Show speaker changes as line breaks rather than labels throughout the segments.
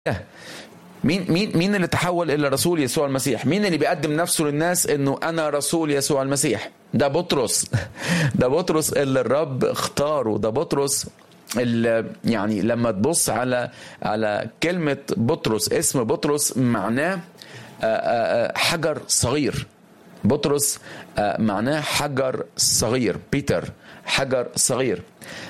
مين مين مين اللي تحول الى رسول يسوع المسيح؟ مين اللي بيقدم نفسه للناس انه انا رسول يسوع المسيح؟ ده بطرس ده بطرس اللي الرب اختاره ده بطرس اللي يعني لما تبص على على كلمه بطرس اسم بطرس معناه حجر صغير بطرس معناه حجر صغير بيتر حجر صغير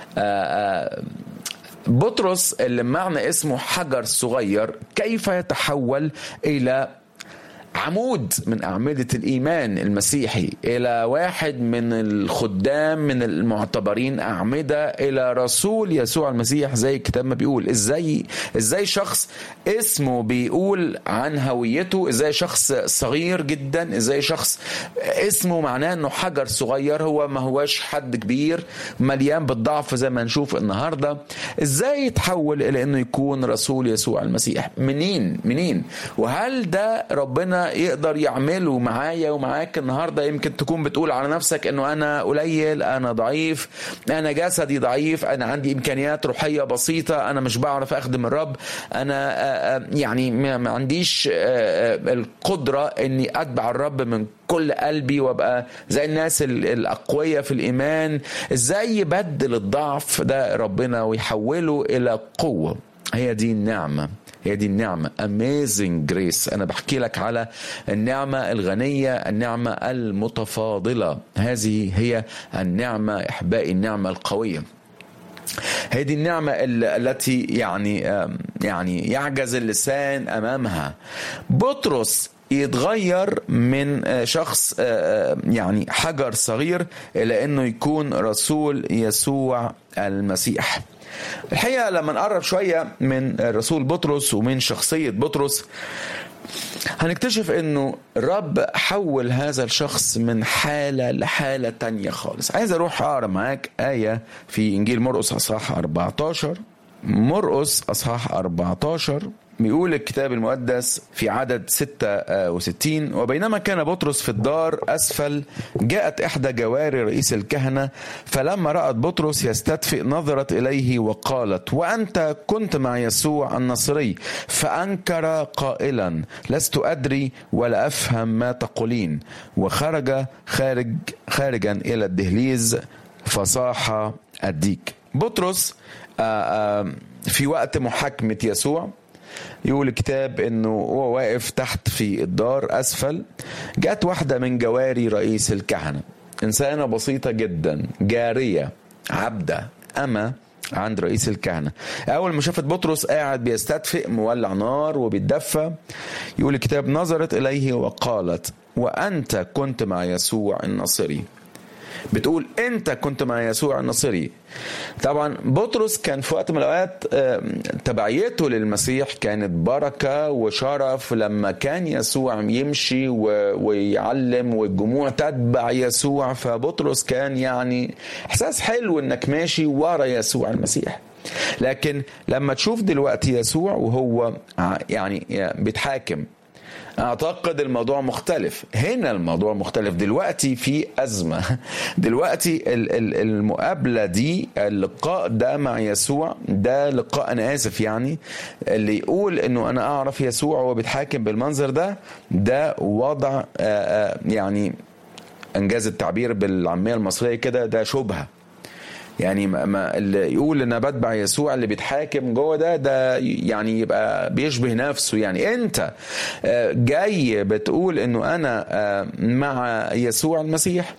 بطرس اللي معنى اسمه حجر صغير كيف يتحول الى عمود من أعمدة الإيمان المسيحي إلى واحد من الخدام من المعتبرين أعمدة إلى رسول يسوع المسيح زي الكتاب ما بيقول إزاي إزاي شخص اسمه بيقول عن هويته إزاي شخص صغير جدا إزاي شخص اسمه معناه إنه حجر صغير هو ما هواش حد كبير مليان بالضعف زي ما نشوف النهاردة إزاي يتحول إلى إنه يكون رسول يسوع المسيح منين منين وهل ده ربنا يقدر يعمله معايا ومعاك النهارده يمكن تكون بتقول على نفسك انه انا قليل انا ضعيف انا جسدي ضعيف انا عندي امكانيات روحيه بسيطه انا مش بعرف اخدم الرب انا يعني ما عنديش القدره اني اتبع الرب من كل قلبي وابقى زي الناس الاقوياء في الايمان ازاي يبدل الضعف ده ربنا ويحوله الى قوه هي دي النعمه هي دي النعمة amazing grace أنا بحكي لك على النعمة الغنية النعمة المتفاضلة هذه هي النعمة إحبائي النعمة القوية هذه النعمة التي يعني يعني يعجز اللسان أمامها بطرس يتغير من شخص يعني حجر صغير إلى أنه يكون رسول يسوع المسيح الحقيقة لما نقرب شوية من الرسول بطرس ومن شخصية بطرس هنكتشف انه الرب حول هذا الشخص من حالة لحالة تانية خالص عايز اروح اقرا معاك آية في انجيل مرقس اصحاح 14 مرقس اصحاح 14 بيقول الكتاب المقدس في عدد 66 وبينما كان بطرس في الدار أسفل جاءت إحدى جواري رئيس الكهنة فلما رأت بطرس يستدفئ نظرت إليه وقالت وأنت كنت مع يسوع النصري فأنكر قائلا لست أدري ولا أفهم ما تقولين وخرج خارج خارجا إلى الدهليز فصاح الديك بطرس في وقت محاكمة يسوع يقول الكتاب انه هو واقف تحت في الدار اسفل جت واحده من جواري رئيس الكهنه انسانه بسيطه جدا جاريه عبده اما عند رئيس الكهنة أول ما شافت بطرس قاعد بيستدفئ مولع نار وبيتدفى يقول الكتاب نظرت إليه وقالت وأنت كنت مع يسوع الناصري بتقول انت كنت مع يسوع الناصري طبعا بطرس كان في وقت من الاوقات تبعيته للمسيح كانت بركه وشرف لما كان يسوع يمشي ويعلم والجموع تتبع يسوع فبطرس كان يعني احساس حلو انك ماشي ورا يسوع المسيح لكن لما تشوف دلوقتي يسوع وهو يعني بيتحاكم اعتقد الموضوع مختلف هنا الموضوع مختلف دلوقتي في ازمه دلوقتي المقابله دي اللقاء ده مع يسوع ده لقاء انا اسف يعني اللي يقول انه انا اعرف يسوع وهو بيتحاكم بالمنظر ده ده وضع يعني انجاز التعبير بالعاميه المصريه كده ده شبهه يعني ما اللي يقول انا بتبع يسوع اللي بيتحاكم جوه ده ده يعني يبقى بيشبه نفسه يعني انت جاي بتقول انه انا مع يسوع المسيح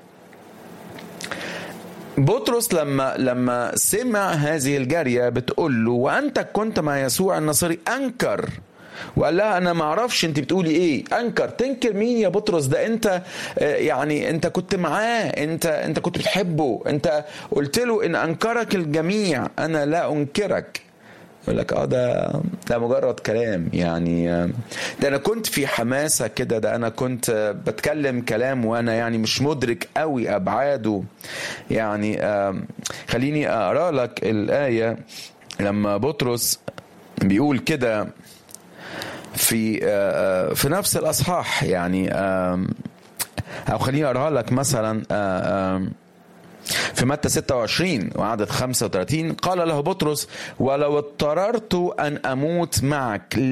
بطرس لما لما سمع هذه الجاريه بتقول له وانت كنت مع يسوع النصري انكر وقال لها انا ما اعرفش انت بتقولي ايه انكر تنكر مين يا بطرس ده انت يعني انت كنت معاه انت انت كنت بتحبه انت قلت له ان انكرك الجميع انا لا انكرك يقول لك اه ده ده مجرد كلام يعني ده انا كنت في حماسه كده ده انا كنت بتكلم كلام وانا يعني مش مدرك قوي ابعاده يعني خليني اقرا لك الايه لما بطرس بيقول كده في في نفس الاصحاح يعني او خليني اقراها لك مثلا في متى 26 وعدد 35 قال له بطرس ولو اضطررت أن أموت معك